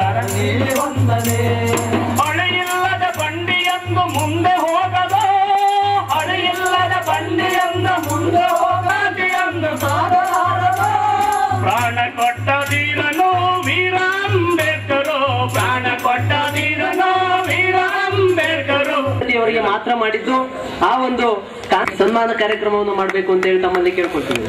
ಧರಣಿ ವಂದನೆ ಹಳೆಯಿಲ್ಲದ ಬಂಡಿಯಂದು ಮುಂದೆ ಹೋಗದು ಹಳೆಯಿಲ್ಲದ ಬಂಡಿಯಂದು ಮುಂದೆ ಹೋಗದಿಯಂದು ಸಾರಲಾರದು ಪ್ರಾಣ ಕೊಟ್ಟ ಧೀರನು ವೀರ ಅಂಬೇಡ್ಕರು ಪ್ರಾಣ ಕೊಟ್ಟ ಧೀರನು ವೀರ ಅಂಬೇಡ್ಕರು ಅವರಿಗೆ ಮಾತ್ರ ಮಾಡಿದ್ದು ಆ ಒಂದು ಕಾ- ಸನ್ಮಾನ ಕಾರ್ಯಕ್ರಮವನ್ನು ಮಾಡಬೇಕು ಅಂತ ಹೇಳಿ ತಮ್ಮಲ್ಲಿ ಕೇಳ್ಕೊಳ್ತೀವಿ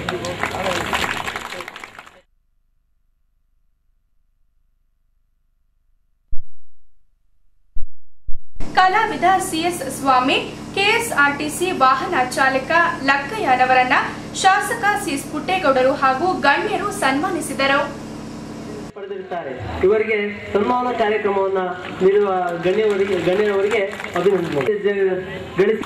ಕಲಾವಿದ ಸಿಎಸ್ ಸ್ವಾಮಿ ಕೆಎಸ್ಆರ್ಟಿಸಿ ವಾಹನ ಚಾಲಕ ಲಕ್ಕಯ್ಯನವರನ್ನ ಶಾಸಕ ಸಿಎಸ್ ಪುಟ್ಟೇಗೌಡರು ಹಾಗೂ ಗಣ್ಯರು ಸನ್ಮಾನಿಸಿದರು ಪಡೆದಿರುತ್ತಾರೆ ಇವರಿಗೆ ಸನ್ಮಾನ ಕಾರ್ಯಕ್ರಮವನ್ನ ನೀಡುವ ಗಣ್ಯವರಿಗೆ ಗಣ್ಯರವರಿಗೆ ಅಭಿನಂದನೆ ಜ- ಗಳಿಸಿ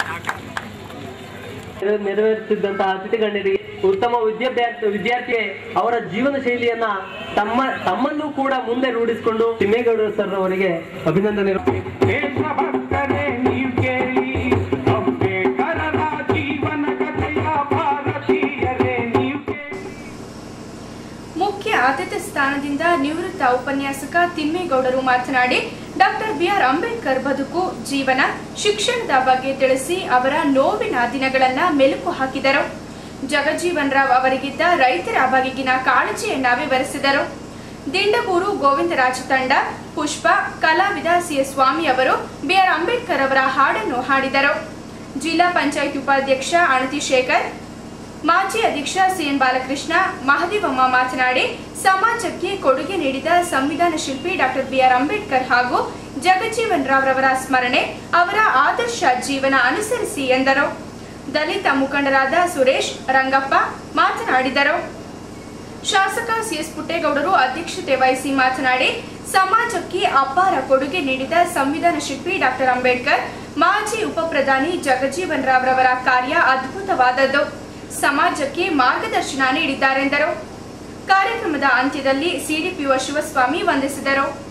ನೆರವೇರಿಸಿದಂತಹ ಅತಿಥಿ ಗಣ್ಯರಿಗೆ ಉತ್ತಮ ವಿದ್ಯಾಭ್ಯಾಸ ವಿದ್ಯಾರ್ಥಿಗೆ ಅವರ ಜೀವನ ಶೈಲಿಯನ್ನ ತಮ್ಮ ತಮ್ಮಲ್ಲೂ ಕೂಡ ಮುಂದೆ ರೂಢಿಸಿಕೊಂಡು ತಿಮ್ಮೇಗೌಡ ಸರ್ ಅವರಿಗೆ ಅಭಿನಂದನೆ ದೇಶಭಕ್ತರೇ ನೀವು ಕೇಳಿ ಅಂಬೇಡ್ಕರರ ಜೀವನ ಕಥೆಯ ಭಾರತೀಯರೇ ನೀವು ಕೇಳಿ ಮುಖ್ಯ ಅತಿಥಿ ಸ್ಥಾನದಿಂದ ನಿವೃತ್ತ ಉಪನ್ಯಾಸಕ ತಿಮ್ಮೇಗೌಡರು ಮಾತನಾಡಿ ಡಾಕ್ಟರ್ ಬಿಆರ್ ಅಂಬೇಡ್ಕರ್ ಬದುಕು ಜೀವನ ಶಿಕ್ಷಣದ ಬಗ್ಗೆ ತಿಳಿಸಿ ಅವರ ನೋವಿನ ದಿನಗಳನ್ನ ಮೆಲುಕು ಹಾಕಿದರು ಜಗಜೀವನ್ ರಾವ್ ಅವರಿಗಿದ್ದ ರೈತರ ಬಗೆಗಿನ ಕಾಳಜಿಯನ್ನ ವಿವರಿಸಿದರು ದಿಂಡಗೂರು ಗೋವಿಂದರಾಜ ತಂಡ ಪುಷ್ಪ ಕಲಾವಿದ ಸಿಎಸ್ ಸ್ವಾಮಿ ಅವರು ಬಿಆರ್ ಅಂಬೇಡ್ಕರ್ ಅವರ ಹಾಡನ್ನು ಹಾಡಿದರು ಜಿಲ್ಲಾ ಪಂಚಾಯತ್ ಉಪಾಧ್ಯಕ್ಷ ಅಣತಿ ಶೇಖರ್ ಮಾಜಿ ಅಧ್ಯಕ್ಷ ಸಿಎನ್ ಬಾಲಕೃಷ್ಣ ಮಹದೇವಮ್ಮ ಮಾತನಾಡಿ ಸಮಾಜಕ್ಕೆ ಕೊಡುಗೆ ನೀಡಿದ ಸಂವಿಧಾನ ಶಿಲ್ಪಿ ಡಾಕ್ಟರ್ ಬಿಆರ್ ಅಂಬೇಡ್ಕರ್ ಹಾಗೂ ಜಗಜೀವನ್ ರಾವ್ ರವರ ಸ್ಮರಣೆ ಅವರ ಆದರ್ಶ ಜೀವನ ಅನುಸರಿಸಿ ಎಂದರು ದಲಿತ ಮುಖಂಡರಾದ ಸುರೇಶ್ ರಂಗಪ್ಪ ಮಾತನಾಡಿದರು ಶಾಸಕ ಸಿಎಸ್ ಪುಟ್ಟೇಗೌಡರು ಅಧ್ಯಕ್ಷತೆ ವಹಿಸಿ ಮಾತನಾಡಿ ಸಮಾಜಕ್ಕೆ ಅಪಾರ ಕೊಡುಗೆ ನೀಡಿದ ಸಂವಿಧಾನ ಶಿಲ್ಪಿ ಡಾಕ್ಟರ್ ಅಂಬೇಡ್ಕರ್ ಮಾಜಿ ಉಪ ಪ್ರಧಾನಿ ಜಗಜೀವನ್ ರಾವ್ ರವರ ಕಾರ್ಯ ಅದ್ಭುತವಾದದ್ದು ಸಮಾಜಕ್ಕೆ ಮಾರ್ಗದರ್ಶನ ನೀಡಿದ್ದಾರೆಂದರು ಕಾರ್ಯಕ್ರಮದ ಅಂತ್ಯದಲ್ಲಿ ಸಿಡಿಪಿಒ ಶಿವಸ್ವಾಮಿ ವಂದಿಸಿದರು